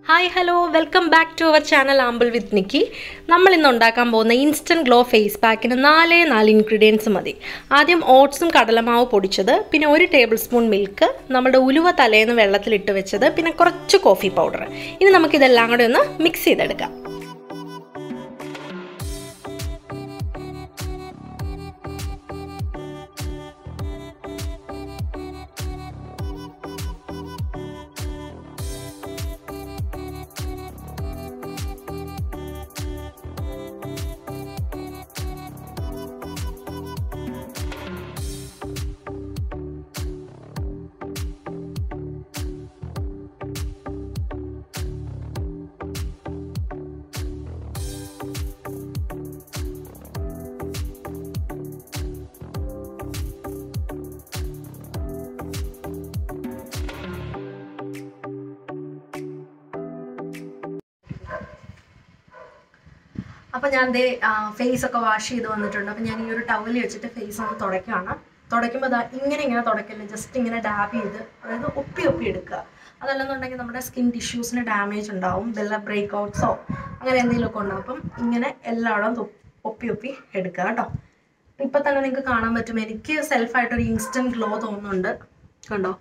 hi hello welcome back to our channel ample with Nikki നമ്മൾ ഇന്ന് ഉണ്ടാക്കാൻ പോകുന്ന ഇൻസ്റ്റൻറ്റ് ഗ്ലോ ഫേസ് പാക്കിന് നാലേ നാല് ഇൻഗ്രീഡിയൻസ് മതി ആദ്യം ഓട്സും കടലമാവ് പൊടിച്ചത് പിന്നെ ഒരു ടേബിൾ സ്പൂൺ മിൽക്ക് നമ്മുടെ ഉലുവ തലേന്ന് വെള്ളത്തിലിട്ട് വെച്ചത് പിന്നെ കുറച്ച് കോഫി പൗഡർ ഇനി നമുക്കിതെല്ലാം കൂടെ ഒന്ന് മിക്സ് ചെയ്തെടുക്കാം അപ്പോൾ ഞാൻ ദേ ഫേസ് ഒക്കെ വാഷ് ചെയ്ത് വന്നിട്ടുണ്ട് അപ്പോൾ ഞാൻ ഈ ഒരു ടവൽ വെച്ചിട്ട് ഫേസ് ഒന്ന് തുടയ്ക്കുകയാണ് തുടയ്ക്കുമ്പോൾ ദാ ഇങ്ങനെ ഇങ്ങനെ തുടയ്ക്കില്ല ജസ്റ്റ് ഇങ്ങനെ ഡാബ് ചെയ്ത് അതായത് ഒപ്പി ഒപ്പി എടുക്കുക അതല്ലെന്നുണ്ടെങ്കിൽ നമ്മുടെ സ്കിൻ ടിഷ്യൂസിന് ഡാമേജ് ഉണ്ടാവും വല്ല ബ്രേക്ക് ഔട്ട്സോ അങ്ങനെ എന്തെങ്കിലുമൊക്കെ ഉണ്ടാവും അപ്പം ഇങ്ങനെ എല്ലായിടവും തൊ- ഒപ്പി ഒപ്പി എടുക്കുക കേട്ടോ ഇപ്പം തന്നെ നിങ്ങൾക്ക് കാണാൻ പറ്റും എനിക്ക് സെൽഫായിട്ടൊരു ഇൻസ്റ്റൻറ്റ് ഗ്ലോ തോന്നുന്നുണ്ട് കണ്ടോ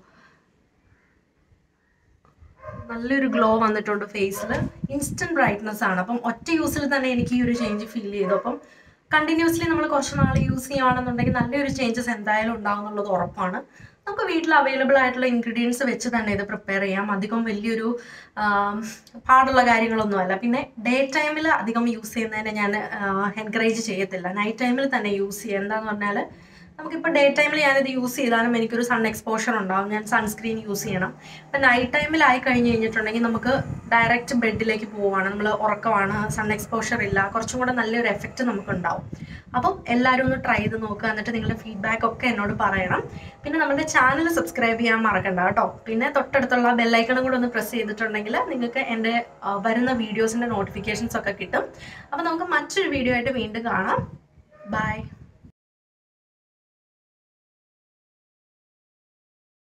നല്ലൊരു ഗ്ലോ വന്നിട്ടുണ്ട് ഫേസിൽ ഇൻസ്റ്റന്റ് ബ്രൈറ്റ്നസ് ആണ് അപ്പം ഒറ്റ യൂസിൽ തന്നെ എനിക്ക് ഈ ഒരു ചേഞ്ച് ഫീൽ ചെയ്തു അപ്പം കണ്ടിന്യൂസ്ലി നമ്മൾ കുറച്ച് നാൾ യൂസ് ചെയ്യുകയാണെന്നുണ്ടെങ്കിൽ നല്ലൊരു ചേഞ്ചസ് എന്തായാലും ഉണ്ടാവും എന്നുള്ളത് ഉറപ്പാണ് നമുക്ക് വീട്ടിൽ അവൈലബിൾ ആയിട്ടുള്ള ഇൻഗ്രീഡിയൻസ് വെച്ച് തന്നെ ഇത് പ്രിപ്പയർ ചെയ്യാം അധികം വലിയൊരു ആം, പാടുള്ള കാര്യങ്ങളൊന്നുമല്ല പിന്നെ ഡേ ടൈമിൽ അധികം യൂസ് ചെയ്യുന്നതിനെ ഞാൻ എൻകറേജ് ചെയ്യത്തില്ല നൈറ്റ് ടൈമിൽ തന്നെ യൂസ് ചെയ്യുക എന്താന്ന് പറഞ്ഞാൽ നമുക്കിപ്പോൾ ഡേ ടൈമിൽ ഞാനിത് യൂസ് ചെയ്താലും എനിക്കൊരു സൺ എക്സ്പോഷർ ഉണ്ടാവും ഞാൻ സൺസ്ക്രീൻ യൂസ് ചെയ്യണം ഇപ്പം നൈറ്റ് ടൈമിലായി കഴിഞ്ഞ് കഴിഞ്ഞിട്ടുണ്ടെങ്കിൽ നമുക്ക് ഡയറക്റ്റ് ബെഡിലേക്ക് പോവുകയാണ് നമ്മൾ ഉറക്കമാണ് സൺ എക്സ്പോഷർ ഇല്ല കുറച്ചും കൂടെ നല്ലൊരു എഫക്റ്റ് നമുക്ക് ഉണ്ടാവും അപ്പം എല്ലാവരും ഒന്ന് ട്രൈ ചെയ്ത് നോക്കുക എന്നിട്ട് നിങ്ങളുടെ ഫീഡ്ബാക്ക് ഒക്കെ എന്നോട് പറയണം പിന്നെ നമ്മുടെ ചാനൽ സബ്സ്ക്രൈബ് ചെയ്യാൻ മറക്കണ്ട കേട്ടോ പിന്നെ തൊട്ടടുത്തുള്ള ബെല്ലൈക്കണും കൂടെ ഒന്ന് പ്രസ് ചെയ്തിട്ടുണ്ടെങ്കിൽ നിങ്ങൾക്ക് എൻ്റെ ആ, വരുന്ന വീഡിയോസിൻ്റെ നോട്ടിഫിക്കേഷൻസ് ഒക്കെ കിട്ടും അപ്പം നമുക്ക് മറ്റൊരു വീഡിയോ ആയിട്ട് വീണ്ടും കാണാം ബൈ